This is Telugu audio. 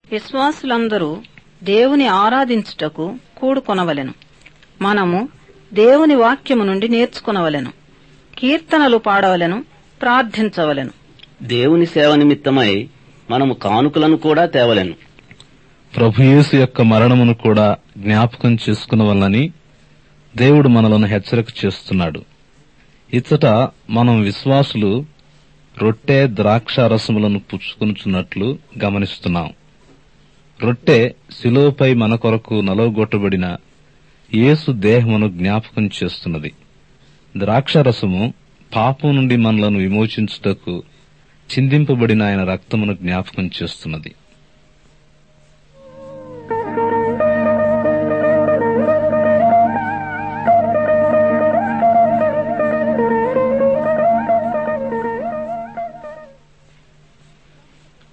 విశ్వాసులందరూ దేవుని ఆరాధించుటకు కూడుకొనవలెను మనము దేవుని వాక్యము నుండి నేర్చుకొనవలెను కీర్తనలు పాడవలెను ప్రార్థించవలెను దేవుని సేవ నిమిత్తమై మనము కానుకలను కూడా తేవలెను ప్రభుయేసు యొక్క మరణమును కూడా జ్ఞాపకం చేసుకునవలనని దేవుడు మనలను హెచ్చరిక చేస్తున్నాడు ఇచ్చట మనం విశ్వాసులు రొట్టె ద్రాక్ష రసములను పుచ్చుకొనుచున్నట్లు గమనిస్తున్నాం రొట్టె శిలోపై మన కొరకు నలవగొట్టబడిన యేసు దేహమును జ్ఞాపకం చేస్తున్నది ద్రాక్షరసము పాపం నుండి మనలను విమోచించుటకు చిందింపబడిన ఆయన రక్తమును జ్ఞాపకం చేస్తున్నది